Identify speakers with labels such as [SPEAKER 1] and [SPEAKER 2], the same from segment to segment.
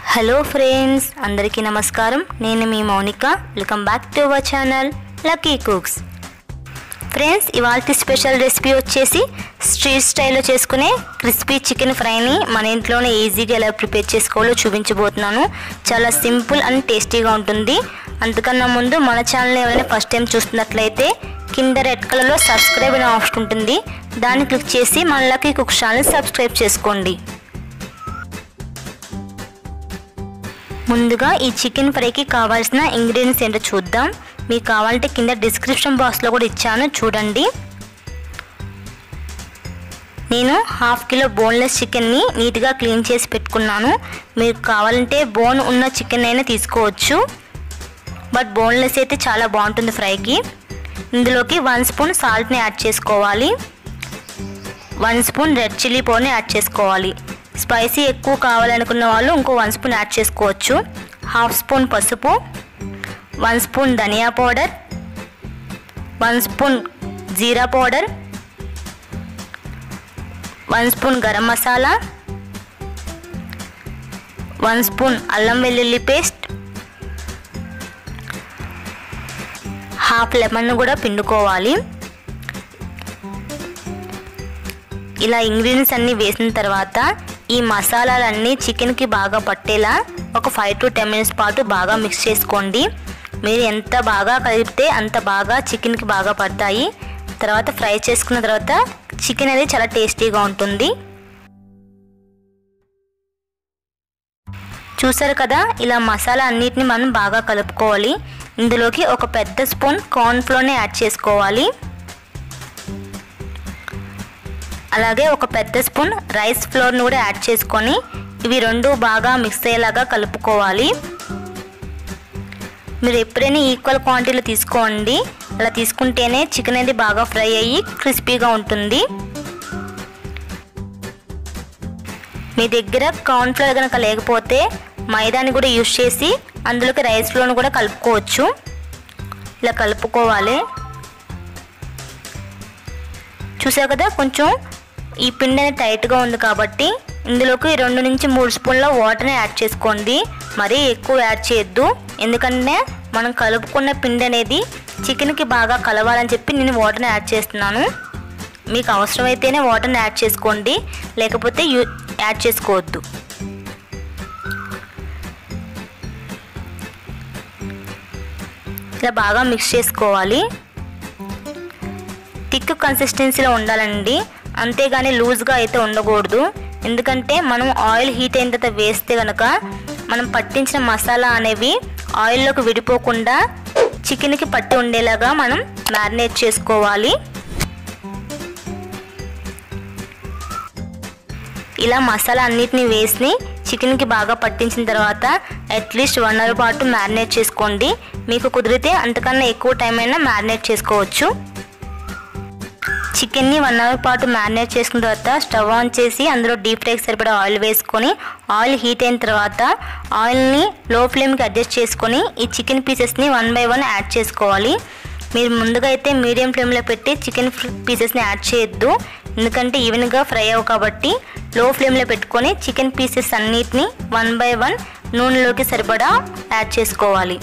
[SPEAKER 1] hello friends అందరికీ నమస్కారం నేను మీ Mounika welcome back to our channel lucky cooks friends ఇవాళ స్పెషల్ రెసిపీ వచ్చేసి స్ట్రీట్ స్టైల్లో చేసుకునే క్రిస్పీ చికెన్ ఫ్రైని మన ఇంట్లోనే ఈజీగా ఎలా ప్రిపేర్ చేసుకోవాలో చూపించబోతున్నాను చాలా సింపుల్ అండ్ టేస్టీగా ఉంటుంది అంతకన్నా ముందు మన ఛానల్ ఎవరైనా ఫస్ట్ టైం చూస్తున్నట్లయితే కింద రెడ్ కలర్లో సబ్స్క్రైబ్ అనే ఆప్షన్ ఉంటుంది దాన్ని క్లిక్ చేసి మన లక్కీ కుక్ ఛానల్ సబ్స్క్రైబ్ చేసుకోండి ముందుగా ఈ చికెన్ ఫ్రైకి కావాల్సిన ఇంగ్రీడియంట్స్ ఏంటో చూద్దాం మీకు కావాలంటే కింద డిస్క్రిప్షన్ బాక్స్లో కూడా ఇచ్చాను చూడండి నేను హాఫ్ కిలో బోన్లెస్ చికెన్ని నీట్గా క్లీన్ చేసి పెట్టుకున్నాను మీకు కావాలంటే బోన్ ఉన్న చికెన్ అయినా తీసుకోవచ్చు బట్ బోన్లెస్ అయితే చాలా బాగుంటుంది ఫ్రైకి ఇందులోకి వన్ స్పూన్ సాల్ట్ని యాడ్ చేసుకోవాలి వన్ స్పూన్ రెడ్ చిల్లీ పౌడర్ని యాడ్ చేసుకోవాలి స్పైసీ ఎక్కువ కావాలనుకున్న వాళ్ళు ఇంకో వన్ స్పూన్ యాడ్ చేసుకోవచ్చు హాఫ్ స్పూన్ పసుపు one spoon dhania powder one spoon jeera powder one spoon garam masala one spoon అల్లం వెల్లుల్లి పేస్ట్ హాఫ్ లెమన్ కూడా పిండుకోవాలి ఇలా ఇంగ్రీడియంట్స్ అన్నీ వేసిన తర్వాత ఈ మసాలాలన్నీ చికెన్కి బాగా పట్టేలా ఒక ఫైవ్ టు టెన్ మినిట్స్ పాటు బాగా మిక్స్ చేసుకోండి మీరు ఎంత బాగా కలిపితే అంత బాగా చికెన్కి బాగా పడతాయి తర్వాత ఫ్రై చేసుకున్న తర్వాత చికెన్ అనేది చాలా టేస్టీగా ఉంటుంది చూసారు కదా ఇలా మసాలా అన్నిటిని మనం బాగా కలుపుకోవాలి ఇందులోకి ఒక పెద్ద స్పూన్ కార్న్ఫ్లోర్ని యాడ్ చేసుకోవాలి అలాగే ఒక పెద్ద స్పూన్ రైస్ ఫ్లోర్ని కూడా యాడ్ చేసుకొని ఇవి రెండు బాగా మిక్స్ అయ్యేలాగా కలుపుకోవాలి మీరు ఎప్పుడైనా ఈక్వల్ క్వాంటిటీలో తీసుకోండి అలా తీసుకుంటేనే చికెన్ అనేది బాగా ఫ్రై అయ్యి క్రిస్పీగా ఉంటుంది మీ దగ్గర కార్న్ఫ్లవర్ కనుక లేకపోతే మైదాని కూడా యూస్ చేసి అందులోకి రైస్ ఫ్లోర్ని కూడా కలుపుకోవచ్చు ఇలా కలుపుకోవాలి చూసారు కదా కొంచెం ఈ పిండి అనేది టైట్గా ఉంది కాబట్టి ఇందులోకి రెండు నుంచి మూడు స్పూన్ల వాటర్ని యాడ్ చేసుకోండి మరీ ఎక్కువ యాడ్ చేయొద్దు ఎందుకంటే మనం కలుపుకున్న పిండి అనేది చికెన్కి బాగా కలవాలని చెప్పి నేను వాటర్ని యాడ్ చేస్తున్నాను మీకు అవసరమైతేనే వాటర్ని యాడ్ చేసుకోండి లేకపోతే యూ యాడ్ చేసుకోవద్దు ఇలా బాగా మిక్స్ చేసుకోవాలి థిక్ కన్సిస్టెన్సీలో ఉండాలండి అంతేగాని లూజ్గా అయితే ఉండకూడదు ఎందుకంటే మనం ఆయిల్ హీట్ అయిన తర్వాత వేస్తే కనుక మనం పట్టించిన మసాలా అనేవి ఆయిల్లోకి విడిపోకుండా చికెన్కి పట్టి ఉండేలాగా మనం మ్యారినేట్ చేసుకోవాలి ఇలా మసాలా అన్నిటిని వేసి చికెన్కి బాగా పట్టించిన తర్వాత అట్లీస్ట్ వన్ అవర్ పాటు మ్యారినేట్ చేసుకోండి మీకు కుదిరితే అంతకన్నా ఎక్కువ టైం అయినా మ్యారినేట్ చేసుకోవచ్చు చికెన్ని వన్ అవర్ పాటు మ్యారినేట్ చేసుకున్న తర్వాత స్టవ్ ఆన్ చేసి అందులో డీప్ ఫ్రైకి సరిపడా ఆయిల్ వేసుకొని ఆయిల్ హీట్ అయిన తర్వాత ఆయిల్ని లో ఫ్లేమ్కి అడ్జస్ట్ చేసుకొని ఈ చికెన్ పీసెస్ని వన్ బై వన్ యాడ్ చేసుకోవాలి మీరు ముందుగా అయితే మీడియం ఫ్లేమ్లో పెట్టి చికెన్ పీసెస్ని యాడ్ చేయొద్దు ఎందుకంటే ఈవెన్గా ఫ్రై అవ్వ కాబట్టి లో ఫ్లేమ్లో పెట్టుకొని చికెన్ పీసెస్ అన్నిటిని వన్ బై వన్ నూనెలోకి సరిపడా యాడ్ చేసుకోవాలి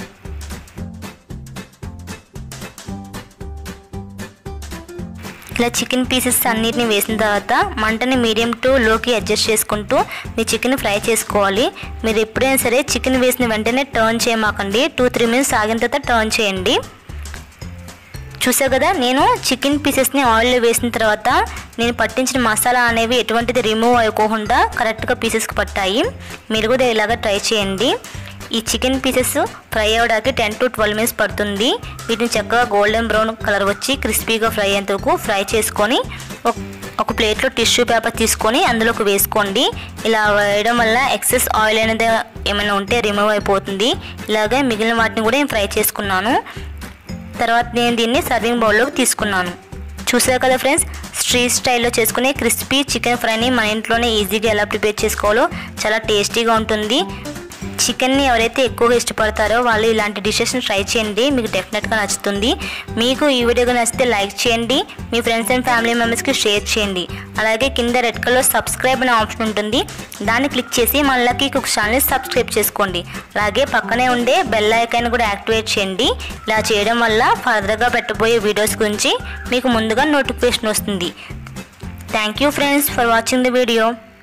[SPEAKER 1] ఇలా చికెన్ పీసెస్ అన్నిటిని వేసిన తర్వాత మంటని మీడియం టు లోకి అడ్జస్ట్ చేసుకుంటూ మీ చికెన్ ఫ్రై చేసుకోవాలి మీరు ఎప్పుడైనా సరే చికెన్ వేసిన వెంటనే టర్న్ చేయమాకండి టూ త్రీ మినిట్స్ ఆగిన తర్వాత టర్న్ చేయండి చూసా కదా నేను చికెన్ పీసెస్ని ఆయిల్లో వేసిన తర్వాత నేను పట్టించిన మసాలా అనేవి ఎటువంటిది రిమూవ్ అయిపోకుండా కరెక్ట్గా పీసెస్కి పట్టాయి మీరు కూడా ఇలాగ ట్రై చేయండి ఈ చికెన్ పీసెస్ ఫ్రై అవ్వడానికి టెన్ టు ట్వెల్వ్ మినిట్స్ పడుతుంది వీటిని చక్కగా గోల్డెన్ బ్రౌన్ కలర్ వచ్చి క్రిస్పీగా ఫ్రై అయ్యేంత వరకు ఫ్రై చేసుకొని ఒక ప్లేట్లో టిష్యూ పేపర్ తీసుకొని అందులోకి వేసుకోండి ఇలా వేయడం వల్ల ఎక్సెస్ ఆయిల్ అనేది ఏమైనా ఉంటే రిమూవ్ అయిపోతుంది ఇలాగే మిగిలిన వాటిని కూడా నేను ఫ్రై చేసుకున్నాను తర్వాత నేను దీన్ని సర్వింగ్ బౌల్లోకి తీసుకున్నాను చూసారు కదా ఫ్రెండ్స్ స్ట్రీట్ స్టైల్లో చేసుకునే క్రిస్పీ చికెన్ ఫ్రైని మన ఇంట్లోనే ఈజీగా ఎలా ప్రిపేర్ చేసుకోవాలో చాలా టేస్టీగా ఉంటుంది చికెన్ని ఎవరైతే ఎక్కువగా ఇష్టపడతారో వాళ్ళు ఇలాంటి డిషెస్ని ట్రై చేయండి మీకు డెఫినెట్గా నచ్చుతుంది మీకు ఈ వీడియో నచ్చితే లైక్ చేయండి మీ ఫ్రెండ్స్ అండ్ ఫ్యామిలీ మెంబర్స్కి షేర్ చేయండి అలాగే కింద రెడ్ కలర్ సబ్స్క్రైబ్ అనే ఆప్షన్ ఉంటుంది దాన్ని క్లిక్ చేసి మన లక్కీ కుక్ ఛానల్ని సబ్స్క్రైబ్ చేసుకోండి అలాగే పక్కనే ఉండే బెల్ ఐకాన్ కూడా యాక్టివేట్ చేయండి ఇలా చేయడం వల్ల ఫర్దర్గా పెట్టబోయే వీడియోస్ గురించి మీకు ముందుగా నోటిఫికేషన్ వస్తుంది thank you friends for watching the video